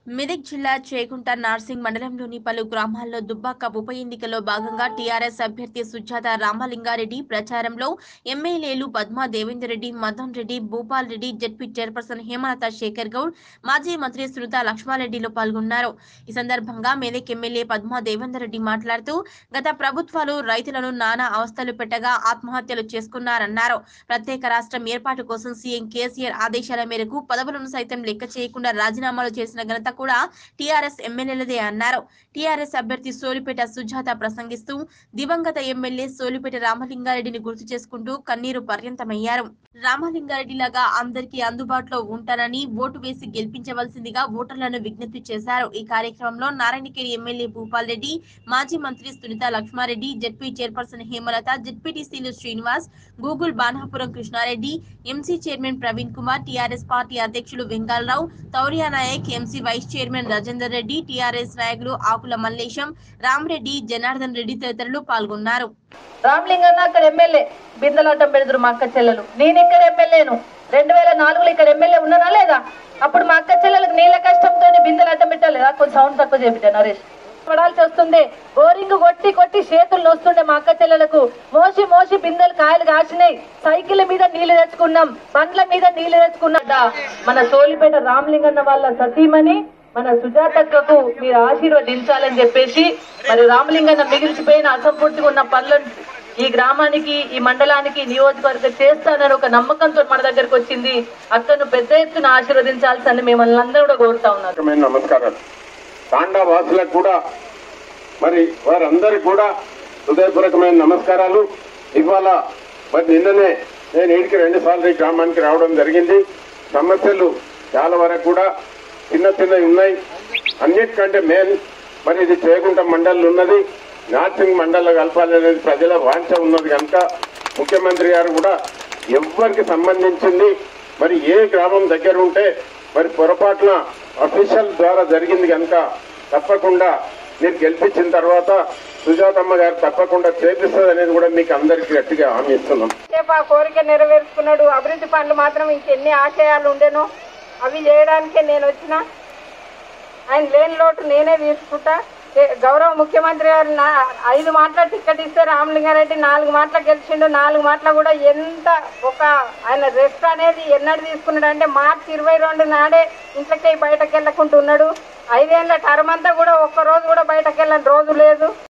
మెదక్ జిల్లా చేగుంట నార్సింగ్ మండలంలోని పలు గ్రామాల్లో దుబ్బాక ఉప ఎన్నికలో భాగంగా టీఆర్ఎస్ అభ్యర్థి సుజాత రామలింగారెడ్డి ప్రచారంలో ఎమ్మెల్యేలు పద్మా దేవేందర్ రెడ్డి మదన్ రెడ్డి భూపాల్ రెడ్డి జడ్పీ చైర్పర్సన్ హేమలత శేఖర్ గౌడ్ మాజీ మంత్రి సునీత లక్ష్మారెడ్డిలు పాల్గొన్నారు ఈ సందర్భంగా మెదక్ ఎమ్మెల్యే పద్మా దేవేందర్ రెడ్డి మాట్లాడుతూ గత ప్రభుత్వాలు రైతులను నానా అవస్థలు పెట్టగా ఆత్మహత్యలు చేసుకున్నారన్నారు ప్రత్యేక రాష్ట్రం ఏర్పాటు కోసం సీఎం కేసీఆర్ ఆదేశాల మేరకు పదవులను సైతం లెక్క చేయకుండా రాజీనామాలు చేసిన ఘనత కూడా టీఆర్ఎస్ ఎమ్మెల్యేలదే అన్నారు టీఆర్ఎస్ అభ్యర్థి సోలిపేట సుజాత ప్రసంగిస్తూ దివంగత ఎమ్మెల్యే సోలిపేట రామలింగారెడ్డిని గుర్తు చేసుకుంటూ కన్నీరు పర్యంతమయ్యారు రామలింగారెడ్డి లాగా అందరికీ అందుబాటులో ఉంటానని ఓటు వేసి గెలిపించవలసిందిగా ఓటర్లను విజ్ఞప్తి చేశారు ఈ కార్యక్రమంలో నారాయణఖేడి ఎమ్మెల్యే భూపాల్ రెడ్డి మాజీ మంత్రి సునీత లక్ష్మారెడ్డి జడ్పీ చైర్పర్సన్ హేమలత జడ్పీటీసీలు శ్రీనివాస్ గూగుల్ Banapuram Krishnareddy MC chairman Praveen Kumar TRS party అధ్యక్షులు వెంగాలరావు తౌరియా Naik MC vice chairman Rajender Reddy TRS నాయకులు ఆకుల మల్లేశం రామరెడ్డి జనార్దన్ రెడ్డి తదితరులు పాల్గొన్నారు రామలింగన్న అక్కడ ఎమ్మెల్యే బిందలాటం పెడుతురు మా అక్క చెల్లెలు నేను ఇక్కడ ఎమ్మెల్యేను రెండు వేల నాలుగులో ఇక్కడ ఎమ్మెల్యే ఉన్నానా లేదా అప్పుడు మా అక్క చెల్లెలకు నీళ్ళ కష్టంతో బిందెలాటం పెట్టలేదా కొంచెం సౌండ్ తక్కువ చేపిటా నరేష్ పడాల్సి వస్తుంది బోరింగ్ కొట్టి కొట్టి చేతులు నొస్తుండే మా అక్క చెల్లెలకు మోసి మోసి బిందెలు కాయలు కాసినాయి సైకిల్ మీద నీళ్లు తెచ్చుకున్నాం బండ్ల మీద నీళ్లు తెచ్చుకున్నాడా మన సోలిపేట రామలింగన్న వాళ్ళ సతీమణి మన సుజాతక్కకు మీరు ఆశీర్వదించాలని చెప్పేసి మరి రామలింగన్న మిగిల్చిపోయిన అసంపూర్తిగా ఉన్న పనులను ఈ గ్రామానికి ఈ మండలానికి నియోజకవర్గం చేస్తానని ఒక నమ్మకంతో మన దగ్గరకు వచ్చింది అక్కను పెద్ద ఎత్తున ఆశీర్వదించాల్సిందని మిమ్మల్ని అందరూ కూడా కోరుతా ఉన్నారు హృదయపూర్వకమైన నమస్కారాలు తాండా వాసులకు కూడా మరి వారందరికి కూడా హృదయపూర్వకమైన నమస్కారాలు ఇవాళ మరి నిన్ననే నేను ఈడికి రెండు సార్లు ఈ గ్రామానికి రావడం జరిగింది సమస్యలు చాలా వరకు కూడా చిన్న చిన్నవి ఉన్నాయి అన్నిటికంటే మెయిన్ మరి ఇది చేయకుండా మండలి ఉన్నది నార్సింగ్ మండలి కలపాలనేది ప్రజల వాంఛ ఉన్నది కనుక ముఖ్యమంత్రి గారు కూడా ఎవరికి సంబంధించింది మరి ఏ గ్రామం దగ్గర ఉంటే మరి పొరపాటున అఫీషియల్ ద్వారా జరిగింది కనుక తప్పకుండా మీరు గెలిపించిన తర్వాత సుజాతమ్మ గారు తప్పకుండా చేపిస్తుంది అనేది కూడా మీకు అందరికీ గట్టిగా హామీ ఇస్తున్నాం సేపు ఆ కోరిక నెరవేర్చుకున్నాడు అభివృద్ధి పనులు మాత్రం ఇంకెన్ని ఆశయాలు ఉండేనో అవి చేయడానికే నేను వచ్చిన ఆయన లేని లోటు నేనే తీసుకుంటా ఏ- గౌరవ ముఖ్యమంత్రి గారు నా ఐదు మాటల టికెట్ ఇస్తే రామలింగారెడ్డి నాలుగు మాటలు గెలిచిండు నాలుగు మాటలు కూడా ఎంత ఒక ఆయన రెస్ట్ అనేది ఎన్నడు తీసుకున్నాడు అంటే మార్చి ఇరవై రెండు నాడే ఇంట్లోకి బయటకు వెళ్ళకుండా ఉన్నాడు ఐదేళ్ల టర్మ్ అంతా కూడా ఒక్క రోజు కూడా బయటకు వెళ్ళని రోజు లేదు